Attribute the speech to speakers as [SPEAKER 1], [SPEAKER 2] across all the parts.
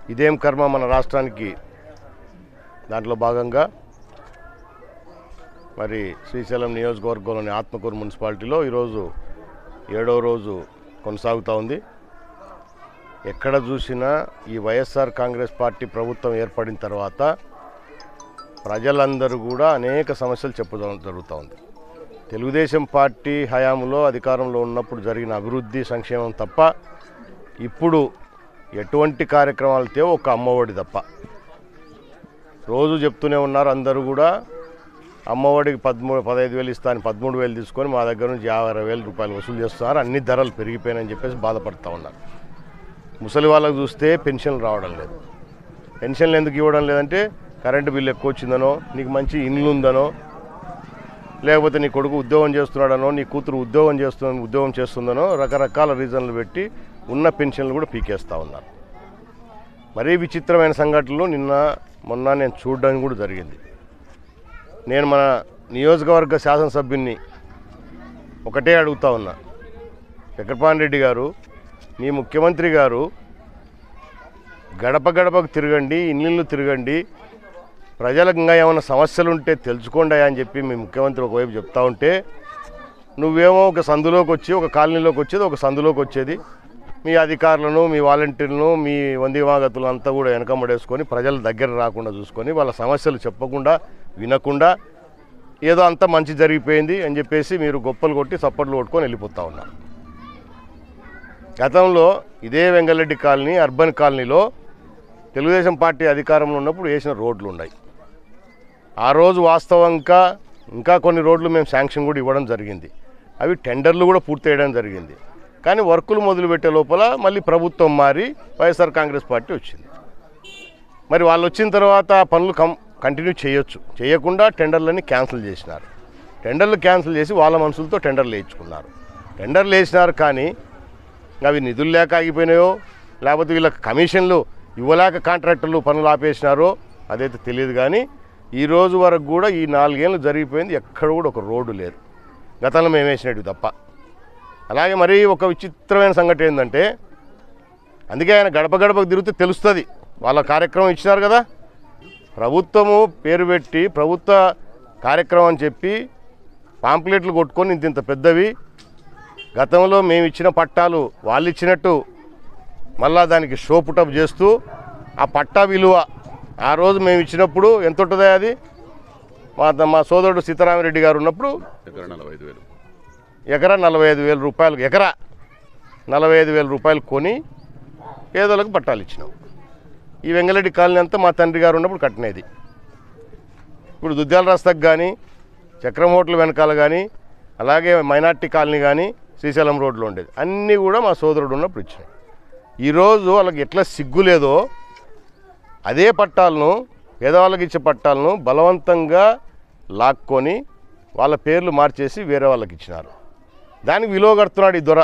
[SPEAKER 1] ఇదేం కర్మ మన రాష్ట్రానికి దాంట్లో భాగంగా మరి శ్రీశైలం నియోజకవర్గంలోని ఆత్మకూరు మున్సిపాలిటీలో ఈరోజు ఏడవ రోజు కొనసాగుతూ ఉంది ఎక్కడ చూసినా ఈ వైఎస్ఆర్ కాంగ్రెస్ పార్టీ ప్రభుత్వం ఏర్పడిన తర్వాత ప్రజలందరూ కూడా అనేక సమస్యలు చెప్పడం జరుగుతూ ఉంది తెలుగుదేశం పార్టీ హయాంలో అధికారంలో ఉన్నప్పుడు జరిగిన అభివృద్ధి సంక్షేమం తప్ప ఇప్పుడు ఎటువంటి కార్యక్రమాలు తేవో ఒక అమ్మఒడి తప్ప రోజు చెప్తూనే ఉన్నారు అందరూ కూడా అమ్మఒడికి పదమూడు పదహైదు వేలు ఇస్తాను పదమూడు వేలు తీసుకొని మా దగ్గర నుంచి యాభై అరవై వేల రూపాయలు వసూలు చేస్తున్నారు అన్ని ధరలు పెరిగిపోయినాయని చెప్పేసి బాధపడుతూ ఉన్నారు ముసలి వాళ్ళకు చూస్తే పెన్షన్లు రావడం లేదు పెన్షన్లు ఎందుకు ఇవ్వడం లేదంటే కరెంటు బిల్లు ఎక్కువ వచ్చిందనో నీకు మంచి ఇండ్లు ఉందనో లేకపోతే నీ కొడుకు ఉద్యోగం చేస్తున్నాడనో నీ కూతురు ఉద్యోగం చేస్తున్న ఉద్యోగం చేస్తుందనో రకరకాల రీజన్లు పెట్టి ఉన్న పెన్షన్లు కూడా పీకేస్తూ ఉన్నారు మరీ విచిత్రమైన సంఘటనలు నిన్న మొన్న నేను చూడడానికి కూడా జరిగింది నేను మన నియోజకవర్గ శాసనసభ్యుని ఒకటే అడుగుతా ఉన్నా చక్రపాణి రెడ్డి గారు మీ ముఖ్యమంత్రి గారు గడప గడపకు తిరగండి ఇల్లు తిరగండి ప్రజలకు ఇంకా ఏమైనా సమస్యలు ఉంటే తెలుసుకోండి అని చెప్పి మీ ముఖ్యమంత్రి ఒకవైపు చెప్తా ఉంటే నువ్వేమో ఒక సందులోకి వచ్చి ఒక కాలనీలోకి వచ్చేది ఒక సందులోకి వచ్చేది మీ అధికారులను మీ వాలంటీర్లను మీ వందివాగతులు అంతా కూడా వెనకమ్మడేసుకొని ప్రజల దగ్గర రాకుండా చూసుకొని వాళ్ళ సమస్యలు చెప్పకుండా వినకుండా ఏదో అంత మంచి జరిగిపోయింది అని చెప్పేసి మీరు గొప్పలు కొట్టి చప్పట్లు కొట్టుకొని వెళ్ళిపోతా ఉన్నారు గతంలో ఇదే వెంగళరెడ్డి కాలనీ అర్బన్ కాలనీలో తెలుగుదేశం పార్టీ అధికారంలో ఉన్నప్పుడు వేసిన రోడ్లు ఉన్నాయి ఆ రోజు వాస్తవంగా ఇంకా కొన్ని రోడ్లు మేము శాంక్షన్ కూడా ఇవ్వడం జరిగింది అవి టెండర్లు కూడా పూర్తి చేయడం జరిగింది కానీ వర్కులు మొదలుపెట్టే లోపల మళ్ళీ ప్రభుత్వం మారి వైఎస్ఆర్ కాంగ్రెస్ పార్టీ వచ్చింది మరి వాళ్ళు వచ్చిన తర్వాత ఆ పనులు కం కంటిన్యూ చేయొచ్చు చేయకుండా టెండర్లని క్యాన్సిల్ చేసినారు టెండర్లు క్యాన్సిల్ చేసి వాళ్ళ మనుషులతో టెండర్లు వేయించుకున్నారు టెండర్లు వేసినారు కానీ అవి నిధులు లేక ఆగిపోయినాయో లేకపోతే వీళ్ళకి కమిషన్లు ఇవ్వలేక కాంట్రాక్టర్లు పనులు ఆపేసినారో అదైతే తెలియదు కానీ ఈ రోజు వరకు కూడా ఈ నాలుగేళ్ళు జరిగిపోయింది ఎక్కడ కూడా ఒక రోడ్డు లేదు గతంలో మేము వేసినట్టు తప్ప అలాగే మరీ ఒక విచిత్రమైన సంగతి ఏంటంటే అందుకే ఆయన గడప గడపకు తిరిగితే తెలుస్తుంది వాళ్ళ కార్యక్రమం ఇచ్చినారు కదా ప్రభుత్వము పేరు పెట్టి ప్రభుత్వ కార్యక్రమం అని చెప్పి పాంప్లెట్లు కొట్టుకొని ఇంత ఇంత పెద్దవి గతంలో మేము ఇచ్చిన పట్టాలు వాళ్ళు ఇచ్చినట్టు మళ్ళా దానికి షో పుటప్ చేస్తూ ఆ పట్టా విలువ ఆ రోజు మేము ఇచ్చినప్పుడు ఎంత ఉంటుందో అది మా మా సోదరుడు సీతారామరెడ్డి గారు ఉన్నప్పుడు
[SPEAKER 2] ఎకరా నలభై ఐదు వేలు
[SPEAKER 1] ఎకరా నలభై ఐదు వేల రూపాయలు ఎకరా నలభై ఐదు వేల రూపాయలు కొని పేదలకు పట్టాలు ఇచ్చినాం ఈ వెంగళరెడ్డి కాలనీ అంతా మా తండ్రి గారు ఉన్నప్పుడు కట్టినది ఇప్పుడు దుద్యాల రస్తకు కానీ చక్రం హోటల్ వెనకాల కానీ అలాగే మైనార్టీ కాలనీ కానీ శ్రీశైలం రోడ్లో ఉండేది అన్నీ కూడా మా సోదరుడు ఉన్నప్పుడు ఇచ్చినాయి ఈరోజు వాళ్ళకి ఎట్లా సిగ్గు లేదో అదే పట్టాలను పేదవాళ్ళకి ఇచ్చే పట్టాలను బలవంతంగా లాక్కొని వాళ్ళ పేర్లు మార్చేసి వేరే వాళ్ళకి ఇచ్చినారు దానికి విలువ కడుతున్నాడు ఈ దొర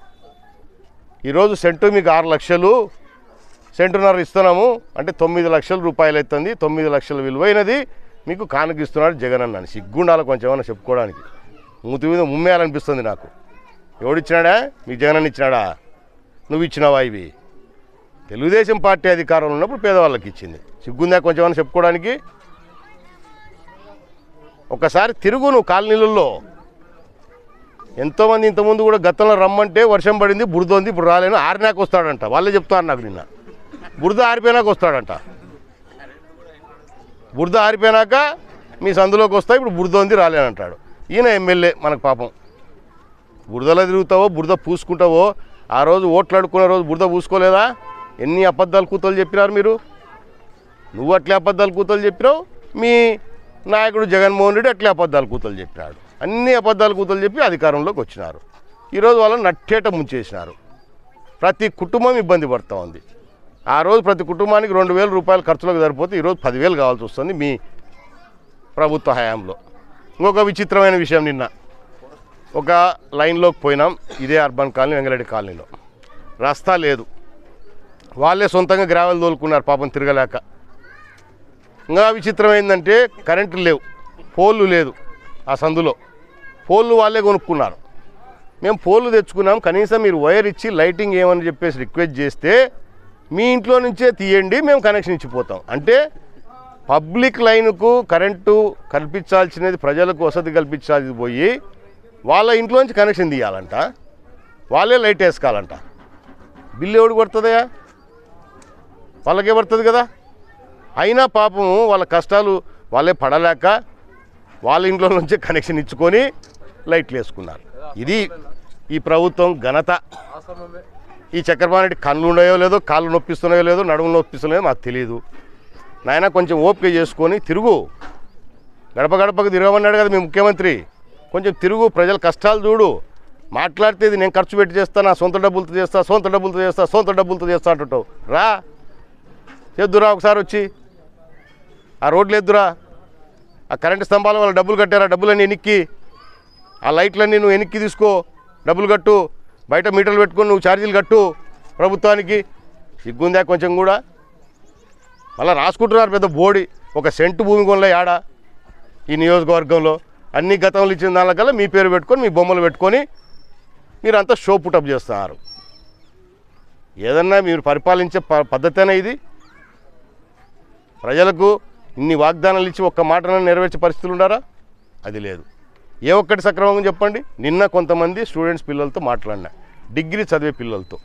[SPEAKER 1] ఈరోజు సెంటు మీకు ఆరు లక్షలు సెంటున్నర ఇస్తున్నాము అంటే తొమ్మిది లక్షల రూపాయలు అవుతుంది తొమ్మిది లక్షల విలువైనది మీకు కానుకిస్తున్నాడు జగన్ అన్నాను సిగ్గుండాలి కొంచెం ఏమైనా చెప్పుకోవడానికి మూతి మీద ముమ్మేయాలనిపిస్తుంది నాకు ఎవడిచ్చినాడా మీకు జగన్ అన్న ఇచ్చినాడా నువ్వు ఇచ్చినావా ఇవి తెలుగుదేశం పార్టీ అధికారంలో ఉన్నప్పుడు పేదవాళ్ళకి ఇచ్చింది సిగ్గుందా కొంచెం ఏమైనా చెప్పుకోవడానికి ఒకసారి తిరుగు నువ్వు కాలనీలలో ఎంతోమంది ఇంతకుముందు కూడా గతంలో రమ్మంటే వర్షం పడింది బురద ఉంది ఇప్పుడు రాలేను ఆరినాక వస్తాడంట వాళ్ళే చెప్తారు నాకు నిన్న బురద ఆరిపోయినాక వస్తాడంట బురద ఆరిపోయినాక మీ సందులోకి వస్తా ఇప్పుడు బురద ఉంది రాలేనంటాడు ఈయన ఎమ్మెల్యే మనకు పాపం బురదలో తిరుగుతావో బురద పూసుకుంటావో ఆ రోజు ఓట్లు అడుక్కునే రోజు బురద పూసుకోలేదా ఎన్ని అబద్ధాలు కూతలు చెప్పినారు మీరు నువ్వు అట్లే అబద్ధాలు కూతలు చెప్పినావు మీ నాయకుడు జగన్మోహన్ రెడ్డి అట్లే అబద్ధాలు కూతలు చెప్పినాడు అన్ని అబద్ధాలు కూతలు చెప్పి అధికారంలోకి వచ్చినారు ఈరోజు వాళ్ళని నట్టేట ముంచేసినారు ప్రతి కుటుంబం ఇబ్బంది పడుతూ ఉంది ఆ రోజు ప్రతి కుటుంబానికి రెండు వేల రూపాయలు ఖర్చులకు సరిపోతే ఈరోజు పదివేలు కావాల్సి వస్తుంది మీ ప్రభుత్వ హయాంలో ఇంకొక విచిత్రమైన విషయం నిన్న ఒక లైన్లోకి పోయినాం ఇదే అర్బన్ కాలనీ వెంగళరెడ్డి కాలనీలో రస్తా లేదు వాళ్ళే సొంతంగా గ్రావెల్ తోలుకున్నారు పాపం తిరగలేక ఇంకా విచిత్రం ఏంటంటే కరెంటు లేవు పోళ్ళు లేదు ఆ సందులో పోళ్ళు వాళ్ళే కొనుక్కున్నారు మేము పోళ్ళు తెచ్చుకున్నాం కనీసం మీరు వైర్ ఇచ్చి లైటింగ్ ఏమని చెప్పేసి రిక్వెస్ట్ చేస్తే మీ ఇంట్లో నుంచే తీయండి మేము కనెక్షన్ ఇచ్చిపోతాం అంటే పబ్లిక్ లైన్కు కరెంటు కల్పించాల్సినది ప్రజలకు వసతి కల్పించాల్సి పోయి వాళ్ళ ఇంట్లో నుంచి కనెక్షన్ తీయాలంట వాళ్ళే లైట్ వేసుకోవాలంట బిల్లు ఎవడు పడుతుందయా వాళ్ళకే పడుతుంది కదా అయినా పాపం వాళ్ళ కష్టాలు వాళ్ళే పడలేక వాళ్ళ ఇంట్లో నుంచే కనెక్షన్ ఇచ్చుకొని లైట్లు వేసుకున్నారు ఇది ఈ ప్రభుత్వం ఘనత ఈ చక్రపాణి కళ్ళు ఉన్నాయో లేదో కాళ్ళు నొప్పిస్తున్నాయో లేదో నడుము నొప్పిస్తున్నాయో మాకు తెలియదు నాయన కొంచెం ఓపిక చేసుకొని తిరుగు గడప గడపకు తిరగమన్నాడు కదా మీ ముఖ్యమంత్రి కొంచెం తిరుగు ప్రజల కష్టాలు చూడు మాట్లాడితే ఇది నేను ఖర్చు పెట్టి చేస్తా నా సొంత డబ్బులతో చేస్తా సొంత డబ్బులతో చేస్తా సొంత డబ్బులతో చేస్తా అంటుంటావు రా చేద్దురా ఒకసారి వచ్చి ఆ రోడ్లు ఎద్దురా ఆ కరెంటు స్తంభాల వల్ల డబ్బులు కట్టారా డబ్బులన్నీ ఎనిక్కి ఆ లైట్లన్నీ నువ్వు వెనక్కి తీసుకో డబ్బులు కట్టు బయట మీటర్లు పెట్టుకొని నువ్వు ఛార్జీలు కట్టు ప్రభుత్వానికి సిగ్గుందా కొంచెం కూడా మళ్ళీ రాసుకుంటున్నారు పెద్ద బోడి ఒక సెంటు భూమి కొనలే ఆడ ఈ నియోజకవర్గంలో అన్ని గతంలో ఇచ్చిన దానికల్లా మీ పేరు పెట్టుకొని మీ బొమ్మలు పెట్టుకొని మీరంతా షో పుటప్ చేస్తున్నారు ఏదన్నా మీరు పరిపాలించే ప పద్ధతేనా ఇది ప్రజలకు ఇన్ని వాగ్దానాలు ఇచ్చి ఒక్క మాటను నెరవేర్చే పరిస్థితులు ఉన్నారా అది లేదు ఏ ఒక్కటి సక్రమంగా చెప్పండి నిన్న కొంతమంది స్టూడెంట్స్ పిల్లలతో మాట్లాడినా డిగ్రీ చదివే పిల్లలతో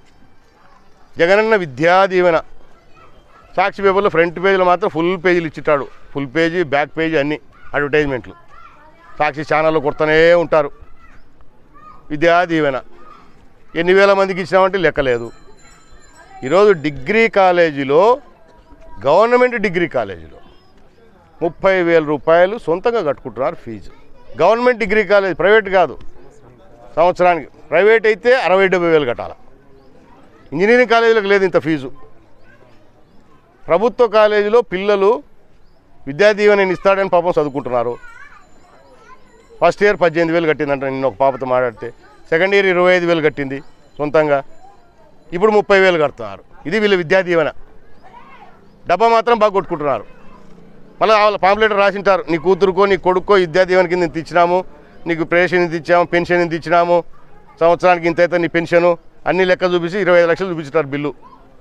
[SPEAKER 1] జగనన్న విద్యా దీవెన సాక్షి పేపర్లో ఫ్రంట్ పేజీలో మాత్రం ఫుల్ పేజీలు ఇచ్చిటాడు ఫుల్ పేజీ బ్యాక్ పేజీ అన్ని అడ్వర్టైజ్మెంట్లు సాక్షి ఛానల్లో కొడుతూనే ఉంటారు విద్యా దీవెన ఎన్ని వేల మందికి ఇచ్చినామంటే లెక్కలేదు ఈరోజు డిగ్రీ కాలేజీలో గవర్నమెంట్ డిగ్రీ కాలేజీలో ముప్పై వేల రూపాయలు సొంతంగా కట్టుకుంటున్నారు fee government degree college private కాదు సంవత్సరానికి ప్రైవేట్ అయితే అరవై డెబ్బై వేలు కట్టాలి ఇంజనీరింగ్ కాలేజీలకు లేదు ఇంత ఫీజు ప్రభుత్వ కాలేజీలో పిల్లలు విద్యా దీవెన ఇస్తాడని పాపం చదువుకుంటున్నారు ఫస్ట్ ఇయర్ పద్దెనిమిది వేలు కట్టిందంట నిన్న ఒక పాపతో మాట్లాడితే సెకండ్ ఇయర్ ఇరవై ఐదు వేలు కట్టింది సొంతంగా ఇప్పుడు ముప్పై వేలు కడుతున్నారు ఇది వీళ్ళ విద్యా దీవెన డబ్బా మాత్రం బాగా కొట్టుకుంటున్నారు మళ్ళీ వాళ్ళ పాంప్లెట్ రాసింటారు నీ కూతురుకో నీ కొడుకో విద్యా దీవెన కింద ఇంత ఇచ్చినాము నీకు పెన్షన్ ఇంత ఇచ్చాము పెన్షన్ ఇంత ఇచ్చినాము సంవత్సరానికి ఇంత అయితే నీ పెన్షను అన్ని లెక్క చూపించి ఇరవై ఐదు లక్షలు చూపించుతారు బిల్లు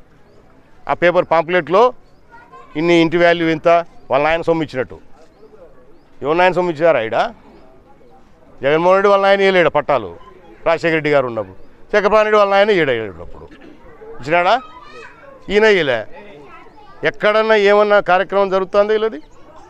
[SPEAKER 1] ఆ పేపర్ పాంప్లెట్లో ఇన్ని ఇంటి వాల్యూ ఇంత వాళ్ళ నాయన సొమ్ము ఇచ్చినట్టు ఎవరి నాయన సొమ్ము ఇచ్చారా ఈడ జగన్మోహన్ రెడ్డి వాళ్ళ నాయన ఇవ్వలేడు పట్టాలు రాజశేఖర రెడ్డి గారు ఉన్నప్పుడు చక్రపాణి రెడ్డి వాళ్ళ నాయన ఈడ ఉన్నప్పుడు ఇచ్చినాడా ఈయన ఇయలే ఎక్కడన్నా ఏమన్నా కార్యక్రమం జరుగుతుందో వీళ్ళది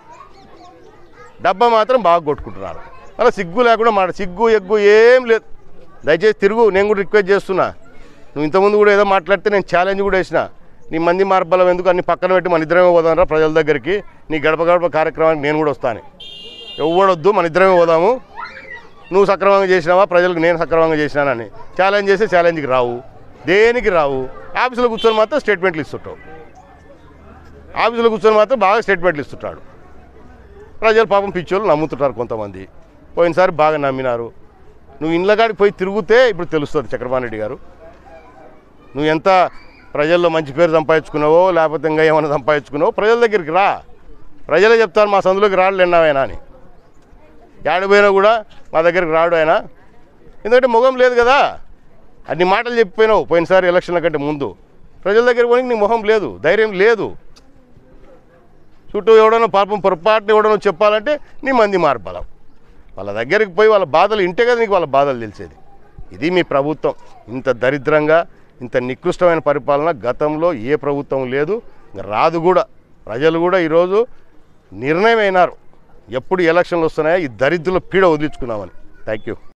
[SPEAKER 1] డబ్బా మాత్రం బాగా కొట్టుకుంటున్నారు అలా సిగ్గు లేకుండా మాట సిగ్గు ఎగ్గు ఏం లేదు దయచేసి తిరుగు నేను కూడా రిక్వెస్ట్ చేస్తున్నా నువ్వు ఇంతకుముందు కూడా ఏదో మాట్లాడితే నేను ఛాలెంజ్ కూడా వేసిన నీ మంది మార్బలం ఎందుకు అన్ని పక్కన పెట్టి మన ఇద్దరమే పోదాంరా ప్రజల దగ్గరికి నీ గడప గడప కార్యక్రమానికి నేను కూడా వస్తాను ఎవడొద్దు మన ఇద్దరమే పోదాము నువ్వు సక్రమంగా చేసినావా ప్రజలకు నేను సక్రమంగా చేసినానని ఛాలెంజ్ చేస్తే ఛాలెంజ్కి రావు దేనికి రావు ఆఫీసులో కూర్చొని మాత్రం స్టేట్మెంట్లు ఇస్తుంటావు ఆఫీసులో కూర్చొని మాత్రం బాగా స్టేట్మెంట్లు ఇస్తుంటాడు ప్రజలు పాపం పిచ్చోళ్ళు నమ్ముతుంటారు కొంతమంది పోయినసారి బాగా నమ్మినారు నువ్వు ఇండ్ల కాడికి పోయి తిరిగితే ఇప్పుడు తెలుస్తుంది చక్రపాణి రెడ్డి గారు నువ్వు ఎంత ప్రజల్లో మంచి పేరు సంపాదించుకున్నావో లేకపోతే ఇంకా ఏమైనా సంపాదించుకున్నావో ప్రజల దగ్గరికి రా ప్రజలే చెప్తారు మా సందులోకి రాడు ఎన్నావైనా అని పోయినా కూడా మా దగ్గరికి రాడు ఆయన ఎందుకంటే ముఖం లేదు కదా అన్ని మాటలు చెప్పిపోయినావు పోయినసారి ఎలక్షన్ల కంటే ముందు ప్రజల దగ్గర పోయి నీ మొహం లేదు ధైర్యం లేదు చుట్టూ ఎవడనో పాపం పొరపాటున ఎవడనో చెప్పాలంటే నీ మంది మార్బలం వాళ్ళ దగ్గరికి పోయి వాళ్ళ బాధలు ఇంటే కదా నీకు వాళ్ళ బాధలు తెలిసేది ఇది మీ ప్రభుత్వం ఇంత దరిద్రంగా ఇంత నికృష్టమైన పరిపాలన గతంలో ఏ ప్రభుత్వం లేదు ఇంకా రాదు కూడా ప్రజలు కూడా ఈరోజు నిర్ణయం అయినారు ఎప్పుడు ఎలక్షన్లు వస్తున్నాయో ఈ దరిద్రుల పీడ వదిలించుకున్నామని థ్యాంక్ యూ